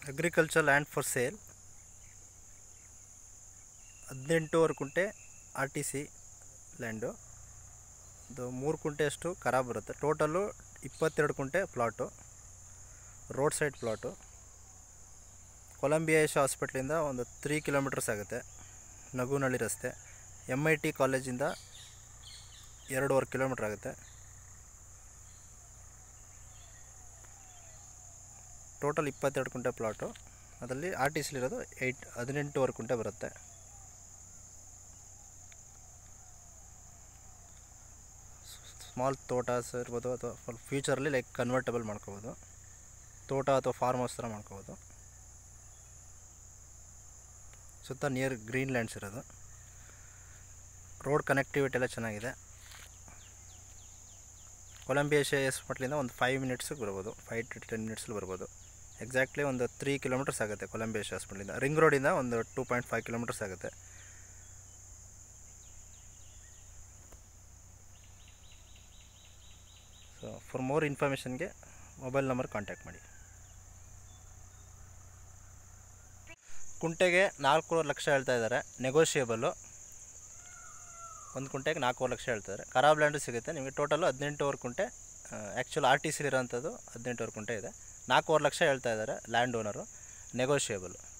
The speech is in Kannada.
ಅಗ್ರಿಕಲ್ಚರ್ ಲ್ಯಾಂಡ್ ಫಾರ್ ಸೇಲ್ ಹದಿನೆಂಟೂವರೆ ಕುಂಟೆ ಆರ್ ಟಿ ಸಿ ಲ್ಯಾಂಡು ಇದು ಮೂರು ಕುಂಟೆ ಅಷ್ಟು ಖರಾಬ್ ಬರುತ್ತೆ ಟೋಟಲು ಇಪ್ಪತ್ತೆರಡು ಕುಂಟೆ plot road side plot Columbia ಯಶ್ ಹಾಸ್ಪಿಟ್ಲಿಂದ ಒಂದು ತ್ರೀ ಕಿಲೋಮೀಟರ್ಸ್ ಆಗುತ್ತೆ ನಗುನಳ್ಳಿ ರಸ್ತೆ ಎಮ್ ಐ ಟಿ ಕಾಲೇಜಿಂದ ಎರಡೂವರೆ ಕಿಲೋಮೀಟ್ರ್ ಆಗುತ್ತೆ ಟೋಟಲ್ ಇಪ್ಪತ್ತೆರಡು ಕುಂಟೆ ಪ್ಲಾಟು ಅದರಲ್ಲಿ ಆರ್ ಟಿ ಸಿಲಿರೋದು ಏಯ್ಟ್ ಹದಿನೆಂಟೂವರೆ ಕುಂಟೆ ಬರುತ್ತೆ ಸ್ಮಾಲ್ ತೋಟಸ್ ಇರ್ಬೋದು ಅಥವಾ ಫ್ಯೂಚರಲ್ಲಿ ಲೈಕ್ ಕನ್ವರ್ಟಬಲ್ ಮಾಡ್ಕೋಬೋದು ತೋಟ ಅಥವಾ ಫಾರ್ಮ್ ಹೌಸ್ ಥರ ಮಾಡ್ಕೋಬೋದು ಸುತ್ತ ನಿಯರ್ ಗ್ರೀನ್ ಲ್ಯಾಂಡ್ಸ್ ಇರೋದು ರೋಡ್ ಕನೆಕ್ಟಿವಿಟಿ ಎಲ್ಲ ಚೆನ್ನಾಗಿದೆ ಕೊಲಂಬಿಯಾ ಶೇ ಹಾಸ್ಪಿಟ್ಲಿಂದ ಒಂದು ಫೈವ್ ಮಿನಿಟ್ಸಿಗೆ ಬರ್ಬೋದು ಫೈವ್ ಟು ಟೆನ್ ಮಿನಿಟ್ಸಲ್ಲಿ ಬರ್ಬೋದು ಎಕ್ಸಾಕ್ಟ್ಲಿ ಒಂದು ತ್ರೀ ಕಿಲೋಮೀಟರ್ಸ್ ಆಗುತ್ತೆ ಕೊಲಂಬಿಯಾ ಶೇ ಹಾಸ್ಪಿಟ್ಲಿಂದ ರಿಂಗ್ ರೋಡಿಂದ ಒಂದು ಟೂ ಪಾಯಿಂಟ್ ಫೈವ್ ಕಿಲೋಮೀಟರ್ಸ್ ಆಗುತ್ತೆ ಸೊ ಫಾರ್ ಮೋರ್ ಇನ್ಫಾರ್ಮೇಷನ್ಗೆ ಮೊಬೈಲ್ ನಂಬರ್ ಕಾಂಟ್ಯಾಕ್ಟ್ ಮಾಡಿ ಕುಂಟೆಗೆ ನಾಲ್ಕೂವರೆ ಲಕ್ಷ ಹೇಳ್ತಾ ಇದ್ದಾರೆ ನೆಗೋಷಿಯೇಬಲ್ಲು ಒಂದು ಕುಂಟೆಗೆ ನಾಲ್ಕೂವರೆ ಲಕ್ಷ ಹೇಳ್ತಾರೆ ಖರಾಬ್ ಲ್ಯಾಂಡು ಸಿಗುತ್ತೆ ನಿಮಗೆ ಟೋಟಲು ಹದಿನೆಂಟೂವರೆ ಕುಂಟೆ ಆ್ಯಕ್ಚುಲ್ ಆರ್ ಟಿ ಸಿಲಿರೋಂಥದ್ದು ಹದಿನೆಂಟೂವರೆ ಕುಂಟೆ ಇದೆ ನಾಲ್ಕೂವರೆ ಲಕ್ಷ ಹೇಳ್ತಾ ಇದ್ದಾರೆ ಲ್ಯಾಂಡ್ ಓನರು ನೆಗೋಷಿಯೇಬಲ್